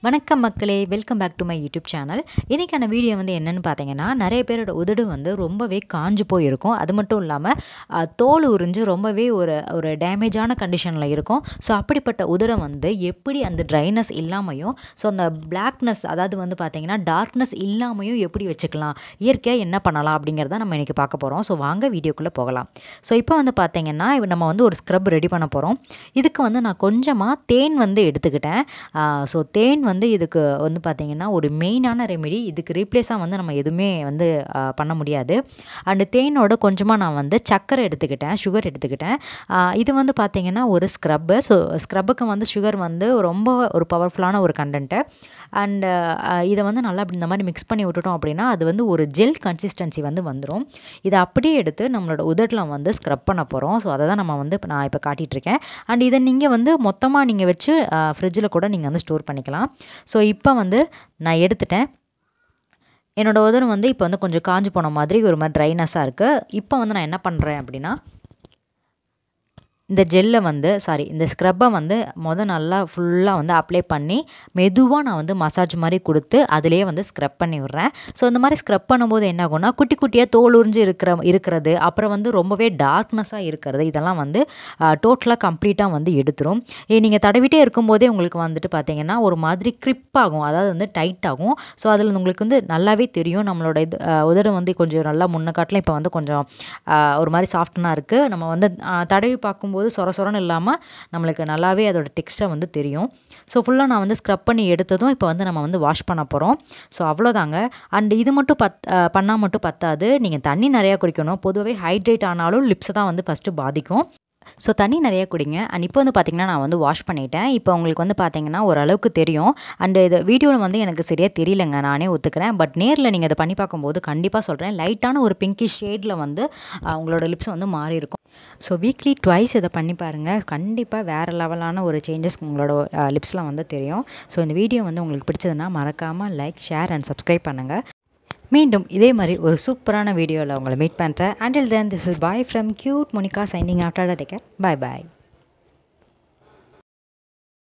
வணக்கம் மக்களே welcome back to my YouTube channel இன்றைக்கான வீடியோ வந்து என்னென்னு பார்த்தீங்கன்னா நிறைய பேரோட உதடு வந்து ரொம்பவே காஞ்சு போயிருக்கும் அது மட்டும் இல்லாமல் அஹ், தோல் உறிஞ்சு ரொம்பவே ஒரு ஒரு டேமேஜான கண்டிஷனில் இருக்கும் ஸோ அப்படிப்பட்ட உதடை வந்து எப்படி அந்த ட்ரைனஸ் இல்லாமையும் ஸோ அந்த பிளாக்னஸ் அதாவது வந்து பார்த்தீங்கன்னா டார்க்னஸ் இல்லாமையும் எப்படி வச்சுக்கலாம் இயற்கையாக என்ன பண்ணலாம் அப்படிங்கிறத நம்ம இன்றைக்கி பார்க்க போகிறோம் ஸோ வாங்க வீடியோக்குள்ளே போகலாம் ஸோ இப்போ வந்து பார்த்தீங்கன்னா இப்போ நம்ம வந்து ஒரு ஸ்க்ரப் ரெடி பண்ண போகிறோம் இதுக்கு வந்து நான் கொஞ்சமாக தேன் வந்து எடுத்துக்கிட்டேன் ஸோ தேன் வந்து இதுக்கு வந்து பார்த்திங்கன்னா ஒரு மெயினான ரெமெடி இதுக்கு ரீப்ளேஸாக வந்து நம்ம எதுவுமே வந்து ஆ, பண்ண முடியாது அண்டு தேனோட கொஞ்சமாக நான் வந்து சர்க்கரை எடுத்துக்கிட்டேன் சுகர் எடுத்துக்கிட்டேன் ஆ, இது வந்து பார்த்திங்கன்னா ஒரு ஸ்க்ரப்பு ஸோ ஸ்க்ரப்புக்கு வந்து சுகர் வந்து ரொம்ப ஒரு பவர்ஃபுல்லான ஒரு கண்டென்ட்டு அண்டு இதை வந்து நல்லா இப்படி இந்த மாதிரி மிக்ஸ் பண்ணி விட்டுட்டோம் அப்படின்னா அது வந்து ஒரு ஜெல் கன்சிஸ்டன்சி வந்து வந்துடும் இதை அப்படியே எடுத்து நம்மளோட உதட்டில் வந்து ஸ்க்ரப் பண்ண போகிறோம் ஸோ அதை தான் நம்ம வந்து இப்ப நான் இப்போ காட்டிகிட்ருக்கேன் அண்ட் இதை நீங்கள் வந்து மொத்தமாக நீங்கள் வச்சு ஃப்ரிட்ஜில் கூட நீங்கள் வந்து ஸ்டோர் பண்ணிக்கலாம் ஸோ இப்போ வந்து நான் எடுத்துட்டேன் என்னோட உதடு வந்து இப்போ வந்து கொஞ்சம் காஞ்சு போன மாதிரி ஒரு மாதிரி ட்ரைனஸாக இருக்குது இப்போ வந்து நான் என்ன பண்ணுறேன் அப்படின்னா இந்த ஜெல்லை வந்து சாரி இந்த ஸ்க்ரப்பை வந்து மொதல் நல்லா ஃபுல்லாக வந்து அப்ளை பண்ணி மெதுவாக நான் வந்து மசாஜ் மாதிரி கொடுத்து அதிலேயே வந்து ஸ்க்ரப் பண்ணி விட்றேன் ஸோ இந்த மாதிரி ஸ்க்ரப் பண்ணும்போது என்ன ஆகும்னா குட்டி குட்டியாக தோல் உறிஞ்சு இருக்கிற இருக்கிறது அப்புறம் வந்து ரொம்பவே டார்க்னஸாக இருக்கிறது இதெல்லாம் வந்து டோட்டலாக கம்ப்ளீட்டாக வந்து எடுத்துரும் நீங்கள் தடவிட்டே இருக்கும்போதே உங்களுக்கு வந்துட்டு பார்த்தீங்கன்னா ஒரு மாதிரி கிரிப் ஆகும் அதாவது வந்து டைட் ஆகும் ஸோ அதில் உங்களுக்கு வந்து நல்லாவே தெரியும் நம்மளோட இது அஹ், உதடு வந்து கொஞ்சம் நல்லா முன்ன காட்டிலும் இப்போ வந்து கொஞ்சம் அஹ், ஒரு மாதிரி சாஃப்ட்னாக இருக்குது நம்ம வந்து அஹ், தடவி பார்க்கும்போது சொர சொரன்னு இல்லாமல் நம்மளுக்கு நல்லாவே அதோட டெக்ஸ்டர் வந்து தெரியும் ஸோ ஃபுல்லாக நான் வந்து ஸ்க்ரப் பண்ணி எடுத்ததும் இப்போ வந்து நம்ம வந்து வாஷ் பண்ண போகிறோம் ஸோ அவ்வளோதாங்க அண்ட் இது மட்டும் பத் பண்ணால் மட்டும் பத்தாது நீங்கள் தண்ணி நிறையா குடிக்கணும் பொதுவாகவே ஹைட்ரேட் ஆனாலும் லிப்ஸை தான் வந்து ஃபஸ்ட்டு பாதிக்கும் ஸோ தண்ணி நிறைய குடிங்க அண்ட் இப்போ வந்து பார்த்திங்கன்னா நான் வந்து வாஷ் பண்ணிட்டேன் இப்போ உங்களுக்கு வந்து பார்த்தீங்கன்னா ஓரளவுக்கு தெரியும் அண்டு இது வீடியோவில் வந்து எனக்கு சரியாக தெரியலங்க நானே ஒத்துக்கிறேன் பட் நேரில் நீங்கள் இதை பண்ணி பார்க்கும்போது கண்டிப்பாக சொல்கிறேன் லைட்டான ஒரு பிங்கிஷ் ஷேடில் வந்து அஹ், உங்களோட லிப்ஸ் வந்து மாறி இருக்கும் ஸோ வீக்லி ட்வைஸ் இதை பண்ணி பாருங்கள் கண்டிப்பாக வேறு லெவலான ஒரு சேஞ்சஸ் உங்களோட லிப்ஸ்லாம் வந்து தெரியும் ஸோ இந்த வீடியோ வந்து உங்களுக்கு பிடிச்சதுன்னா மறக்காமல் லைக் ஷேர் அண்ட் சப்ஸ்கிரைப் பண்ணுங்கள் மீண்டும் இதே மாதிரி ஒரு சூப்பரான வீடியோவில் உங்களை மீட் பண்ணுறேன் until then this is bye from cute Monica signing after take care bye bye